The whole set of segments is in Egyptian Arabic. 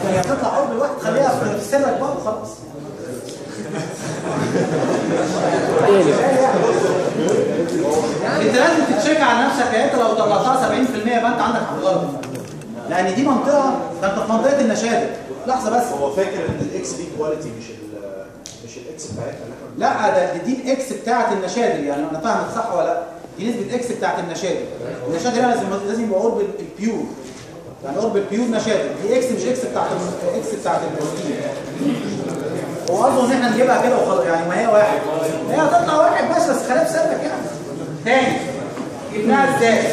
هي هتطلع قرب الواحد خليها في سرك بقى وخلاص انت لازم تتشيك على نفسك يعني انت لو طلعتها 70% يبقى انت عندك حق غلط لان دي منطقه ده انت في منطقه النشادر لحظه بس هو فاكر ان الاكس دي كواليتي مش ال مش الاكس بتاعتها اللي احنا لا ده دي الاكس بتاعه النشادر يعني انا فاهمك صح ولا لا دي نسبه اكس بتاعه النشادر النشادر هنا لازم لازم يبقى قرب البيور يعني قرب البيور نشادر دي اكس مش اكس بتاعه اكس بتاعه البروتين هو قصده ان احنا نجيبها كده وخلاص يعني ما هي واحد هي هتطلع واحد بس بس خليها في سلك يعني تاني جبناها ازاي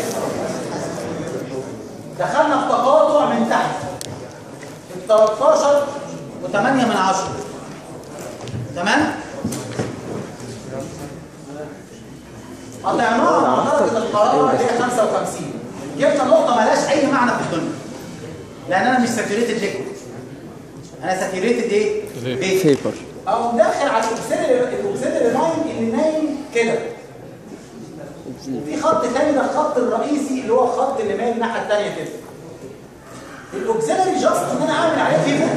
دخلنا في تقاطع من تحت ال 13 و8 من 10 تمام قطعناها مع درجه الحراره اللي هي 55 جبنا نقطه مالهاش اي معنى في الدنيا لان انا مش ساتوريتد ليكويد انا ساتوريتد ايه؟ بيت فيبر او داخل على الاكسيلري الاكسيلري لاين اللي نايم كده في خط تاني ده الخط الرئيسي اللي هو الخط اللي مايل الناحيه الثانيه كده الاوكسيلري جاست ان انا اعمل عليه فيبوت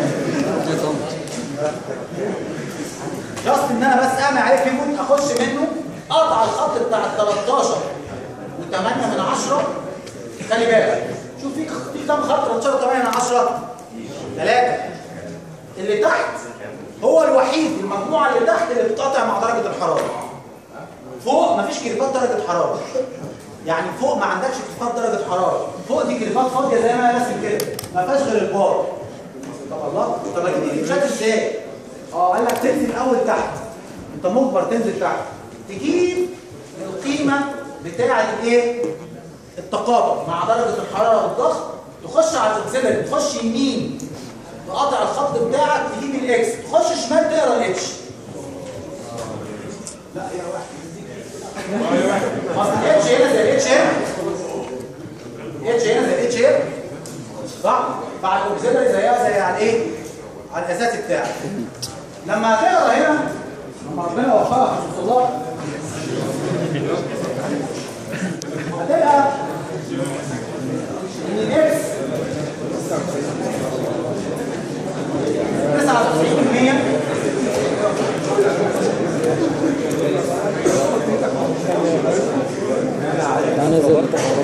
جاست ان انا بس اعمل عليه فيبوت اخش منه اقطع الخط بتاع ال 13 و8 من 10 خلي بالك شوف في في كام خط 13 و8 من 10 ثلاثه اللي تحت هو الوحيد المجموعه اللي تحت اللي بتقطع مع درجه الحراره فوق مفيش كيرفات درجه حراره يعني فوق ما عندكش كيرفات درجه حراره فوق دي كيرفات فاضيه زي ما انا راسم كده ما فيهاش غير البار طب الله طب اجيب الكيرفات ازاي اه قال لك تنزل الاول تحت انت مجبر تنزل تحت تجيب القيمه بتاعه الايه التقاطع مع درجه الحراره والضغط تخش على الاكسلري تخش يمين تقطع الخط بتاعك تجيب الاكس تخش شمال تقرا الاتش لا يا واحد اصل الاتش هنا زي الاتش هنا الاتش هنا زي الاتش هنا صح مع الاوكسيلري زيها زي على الايه على الاساس بتاعك لما هتقرا هنا لما ربنا يوفقك ان شاء الله هتلقى ان الاكس 99% انا زي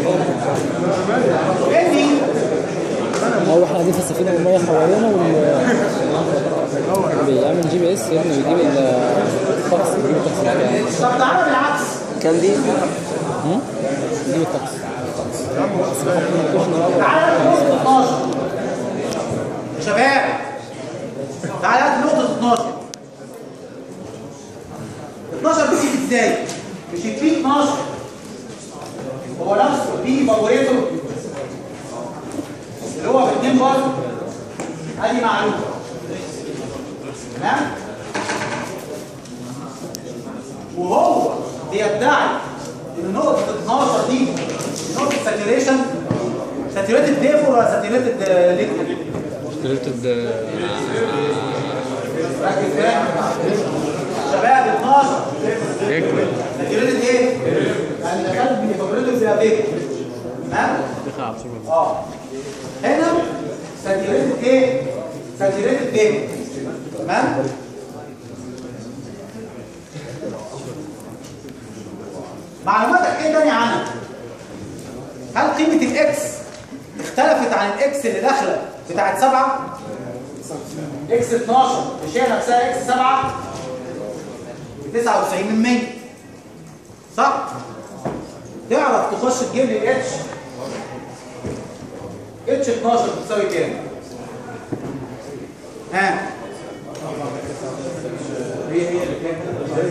اني هو احنا قاعدين في السفينه والميه حوالينا وال بيعمل جي بي اس يا ابني بيجيب الطقس بيجيب الطقس بتاعه طب تعالى بالعكس كان دي هم؟ بيجيب الطقس تعالى نقطة 12 يا شباب تعالى هات نقطة 12 12 بتيجي ازاي؟ مش البي 12 هو نفسه البي فابوريتور اللي هو باثنين بار ادي معلومة تمام؟ وهو بيدعي ان نقطة 12 دي نقطة ساتوريشن ساتوريتد ديفور ولا ساتوريتد ليكويد؟ ريليتد ركز كده شباب 12 ليكويد ساتوريتد ايه؟ يعني دخلت من فابريتور فيها بيك تمام؟ اه هنا ساتوريتد ايه؟ ساتوريتد بيك تمام؟ معلوماتك ايه تاني عنها؟ هل قيمة الاكس اختلفت عن الاكس اللي داخله بتاعت سبعة؟ اكس 12 مش هي نفسها اكس 7 ب 99 من 100 صح؟ تعرف تخش تجيب لي اتش اتش 12 بتساوي كام؟ ها؟ هي هي اللي كام؟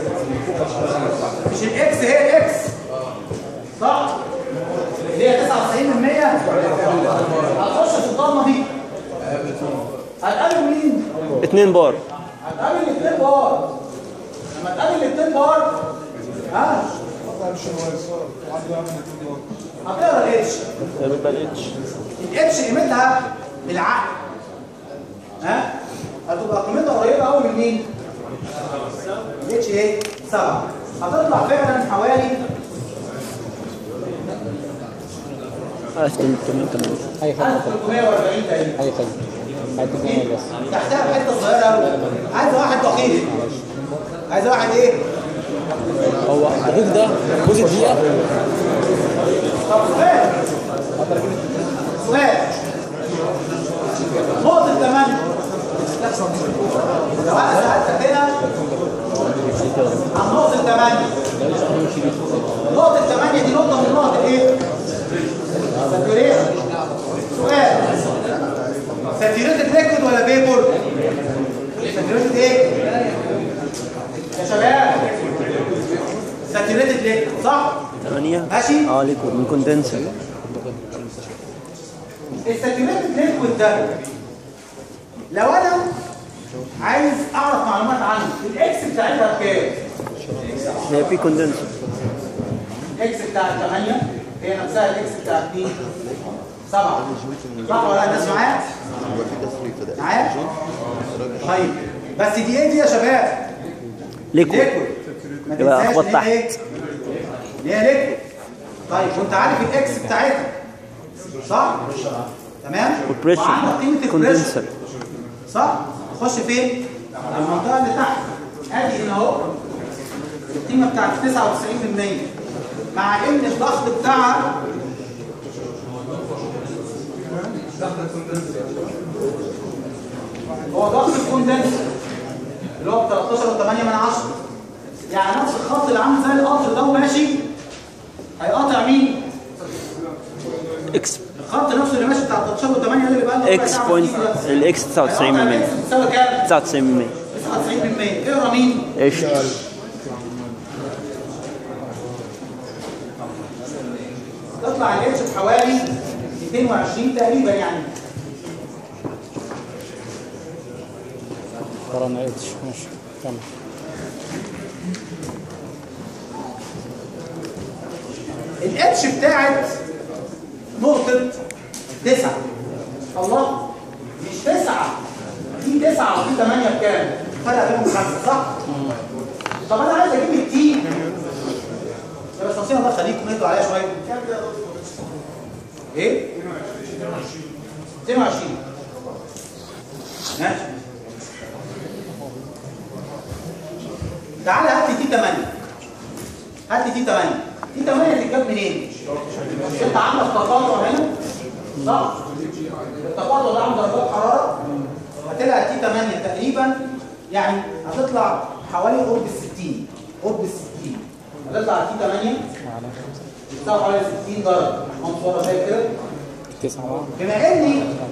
مش الاكس هي الاكس صح؟ اللي هي 99 من 100 هتخش في الضلمه دي هتقابل مين؟ 2 بار هتقابل الاثنين بار لما تقابل الاثنين بار ها هتقرا الاتش يبقى الاتش الاتش قيمتها بالعقل ها هتبقى قيمتها قريبه قوي من مين؟ الاتش ايه؟ 7 هتطلع فعلا حوالي 1880 اي خدمه 1340 تقريبا اي خدمه حته جمل بس تحتها بحته صغيره قوي عايز واحد دقيق عايز واحد ايه هو الحدود ده جزء دقيقه طب سؤال سؤال نقطة 8 لو انا سألتك هنا عن نقطة 8 نقطة 8 دي نقطة من نقط الايه؟ ساتوريشن سؤال ساتوريتد ليكويد ولا فيبور؟ ساتوريتد ايه؟ يا شباب ساتوريتد ليكويد صح؟ ثمانية ماشي؟ اه ليكويد من كوندنسر الساتوريتد ليكويد ده لو انا عايز اعرف معلومات عنه الاكس بتاعتها بكام؟ هي في كوندنسر الاكس بتاع 8 هي نفسها الاكس بتاع 2 7 صح ولا لا الناس معايا؟ معايا؟ طيب بس دي ايه دي يا شباب؟ ليكويد ليكويد ما يبقى تنساش خبط إن هي تحت. إيه؟ ان هي ليكويد طيب وانت عارف الاكس بتاعتها صح؟ تمام؟ والبريشر وعندك قيمه البريشر كوندنسر صح؟ خش فين؟ المنطقة اللي تحت ادي هنا اهو القيمة بتاعت 99% مع ان الضغط بتاعها هو ضغط الكوندنسر اللي هو ب 13.8 من 10 يعني نفس الخط اللي عامل زي القطر ده وماشي هيقاطع مين؟ اكس الخط نفسه اللي ماشي بتاع 13.8 اللي بقى له ربع اكس ساعة بوينت بتيجي ده. الاكس 99 من 100 بتساوي كام؟ 99 من 100 99% اقرا مين؟ قشطة تطلع الاتش بحوالي 220 تقريبا يعني قرانا اتش ماشي كمل الاتش بتاعت نقطة 9 الله مش 9 دي 9 ودي 8 بكام؟ فرق بينهم 5 صح؟ طب انا عايز اجيب التي يا بس نصيحة الله خليكم اهدوا عليها شوية كام كده يا دكتور؟ ايه؟ 22 ماشي تعالى هات لي تي 8 هات لي تي 8 تي 8 تتجاب منين؟ مش انت عندك تقاطع هنا صح؟ التقاطع ده عنده درجات حراره هتلاقي تي 8 تقريبا يعني هتطلع حوالي قرب ال 60 قرب ال 60 هتطلع تي 8 بتساوي حوالي 60 درجه منصوره زي كده تسعة بما اني